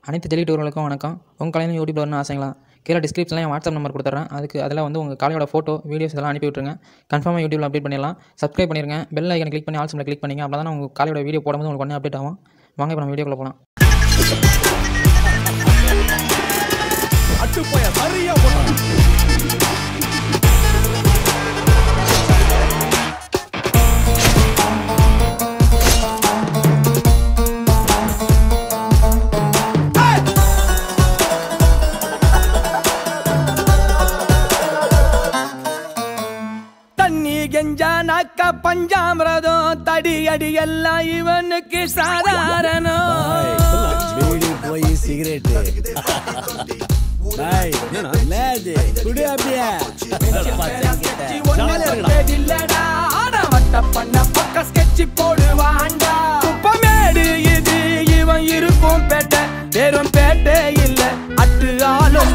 அனைத்து ஜெலிட்டூர்களுக்கும் வணக்கம் உங்கள் கலையிலும் யூடியூப்ல வரணும் ஆசைங்களா கீழே டிஸ்கிரிப்ஷனில் என் வாட்ஸ்அப் நம்பர் கொடுத்துட்றேன் அதுக்கு அதில் வந்து உங்கள் காலையோட ஃபோட்டோ வீடியோஸ் இதெல்லாம் அனுப்பி விட்ருங்க கன்ஃபார்மாக யூடியூப்ல அப்டேட் பண்ணிடலாம் சப்ஸ்கிரைப் பண்ணிருங்க பெல் ஐக்கனை கிளிக் பண்ணி ஆல் சிம்மில் கிளிக் பண்ணிங்க அப்போ தான் உங்கள் காலையோட வீடியோ போடும்போது உங்களுக்கு உடனே அப்டேட் ஆகும் வாங்க இப்போ நம்ம வீடியோக்குள்ள போகலாம் அட்டுப்போய சரியா போட்டான் தண்ணி கெஞ்சானாக்க பஞ்சாமிரதம் தடி அடி எல்லாம் இவனுக்கு சாதாரணம் பீடி போய் சிகரெட் பாய் லேது குடி அப்படியே இல்லடா ஆடவட்ட பண்ண பக்க ஸ்கெட்சி போடுவான்டா குப்பமேடு இது இவன் இருக்கும் பேட்டை வெறும் பேட்டை இல்ல அட்டு ஆளும்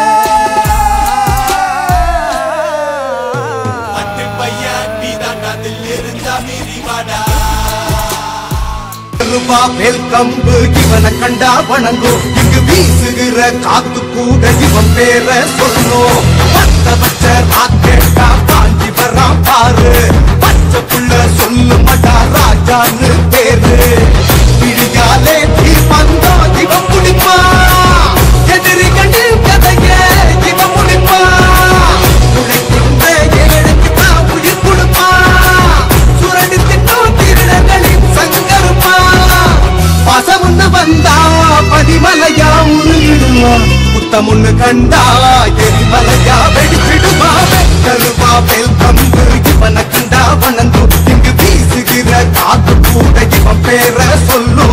ரூபா மேல் கம்பு இவனை கண்டா வணங்கும் இங்கு வீசுகிற காத்து கூட இவன் பேர சொல்லும் பத்த பச்ச ராக்கெட்டா பாஞ்சி வரான் பாரு பச்சை புள்ள சொல்லு மடா ராஜான்னு பேரு பிடியாலே தீ பந்தோ இவன் முடிப்பா எதிரி கண்டு கதைய இவன் முடிப்பா உழைக்கின்ற ஏழைக்கு தான் உயிர் கொடுப்பா சுரண்டு திட்டம் திருடங்களின் சங்கருப்பா பசமுன்னு வந்தா பதிமலையா உருகிடுவா புத்தமுன்னு கண்டா எரிமலையா வெடிச்சிடுவா கருவா மேல் கம்பு இவனை கண்டா வணங்கு இங்கு வீசுகிற காத்து கூட இவன் பேர சொல்லும்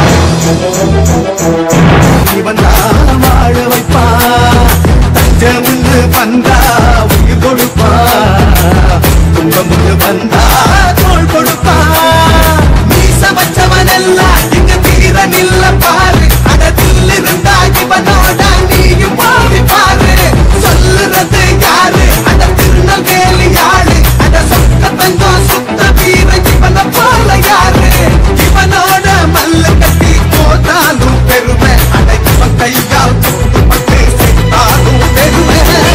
இவன் தான் வாழ வைப்பா தஞ்சமுன்னு வந்தா உயிர் கொடுப்பா துன்பமுன்னு வந்தா தோள் கொடுப்பா மீச வச்சவன் எல்லாம் இங்க தீர நில்ல பாரு அடத்தில் இருந்தா இவனோட நீயும் பாவி பாரு சொல்லுறது யாரு அட திருநெல்வேலி யாரு அட சொத்த தங்கம் சுத்த வீர இவனை போல யாரு இவனோட மல்லு கட்டி போதாலும் பெருமை அட இவன் கையால் துண்டுபட்டு செத்தாலும் பெருமை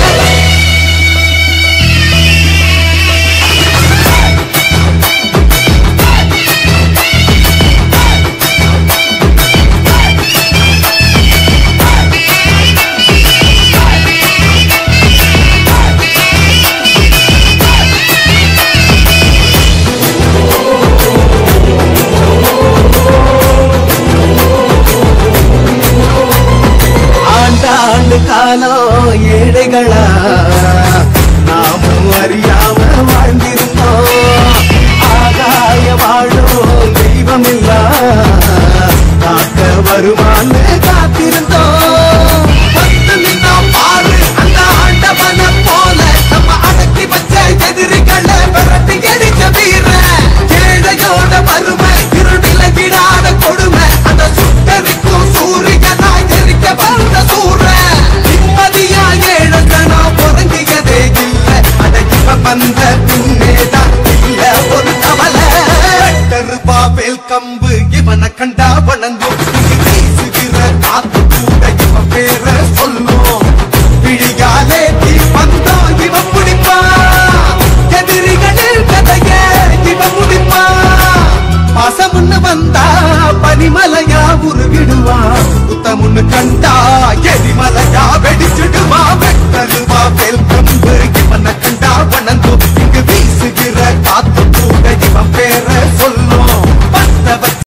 ஆண்டாண்டு காலம் ஏழைகளா நாமும் அறியாம வாழ்ந்திருந்தோம் ஆகாய வாழும் தெய்வம் இல்ல காக்க வருமான்னு காத்திருந்தோம் பத்து நின்னா பாரு அந்த ஆண்டவன போல நம்ம அடக்கி வச்ச எதிரிகளை விரட்டி எரிச்ச வீர ஏழையோட வறுமை இருநிலகிடாத கொடுமை அந்த சுட்டரிக்கும் சூரியனாய் எரிக்க வந்த சூர நிம்மதியா ஏழனா உறங்கியதே இல்ல அட இவ வந்த பின்னேதான் இல்ல ஒரு கவலை பாவேல் கம்பு இவனை கண்டா வணங்கும் இங்கு வீசுகிற காத்து கூட இவன் பேர சொல்லும் விழியாலே தீ வந்தோ இவன் பிடிப்பா எதிரிகளில் கதைய இவன் முடிப்பா பாசமுன்னு வந்தா பனிமலையா உருவிடுவா புத்தமுன்னு கண்டா எரிமலையா வெடிச்சிடுவா வெட்டருவா வேல் கம்பு இவனை கண்டா வணங்கும் இங்கு வீசுகிற காத்து கூட இவன் பேர